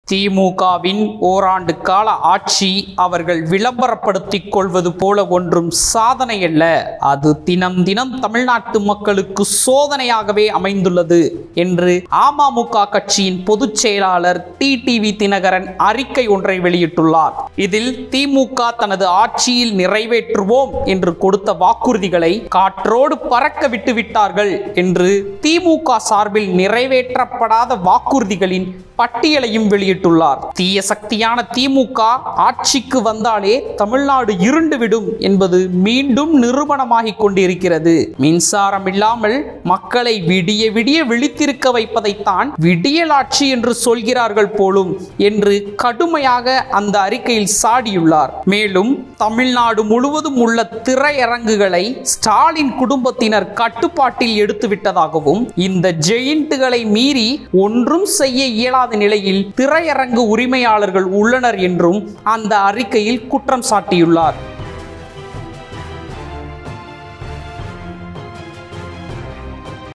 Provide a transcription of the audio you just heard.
திமுகவின் ஓராண்டு கால ஆட்சி அவர்கள் விளம்பரப்படுத்திக் கொள்வது போல ஒன்றும் சாதனையல்ல அது தினம் தினம் தமிழ்நாட்டு மக்களுக்கு சோதனையாகவே அமைந்துள்ளது என்று அமமுக கட்சியின் பொதுச் செயலாளர் டிடிவி தினகரன் அறிக்கை ஒன்றை வெளியிட்டுள்ளார் இதில் திமுக தனது ஆட்சியில் நிறைவேற்றுவோம் என்று கொடுத்த வாக்குறுதிகளை காற்றோடு பறக்க விட்டு விட்டார்கள் என்று திமுக சார்பில் நிறைவேற்றப்படாத வாக்குறுதிகளின் பட்டியலையும் வெளியிட்டுள்ளார் தீய சக்தியான திமுக ஆட்சிக்கு வந்தாலே தமிழ்நாடு இருண்டுவிடும் என்பது மீண்டும் நிரூபணமாகிக் கொண்டிருக்கிறது மின்சாரம் இல்லாமல் மக்களை விடிய விடிய விழித்திருக்க வைப்பதைத்தான் விடியலாட்சி என்று சொல்கிறார்கள் போலும் என்று கடுமையாக அந்த அறிக்கையில் சாடியுள்ளார் மேலும் தமிழ்நாடு முழுவதும் உள்ள திரையரங்குகளை ஸ்டாலின் குடும்பத்தினர் கட்டுப்பாட்டில் எடுத்துவிட்டதாகவும் இந்த ஜெயின்ட்டுகளை மீறி ஒன்றும் செய்ய இயலாத நிலையில் திரையரங்கு உரிமையாளர்கள் உள்ளனர் என்றும் அந்த அறிக்கையில் குற்றம் சாட்டியுள்ளார்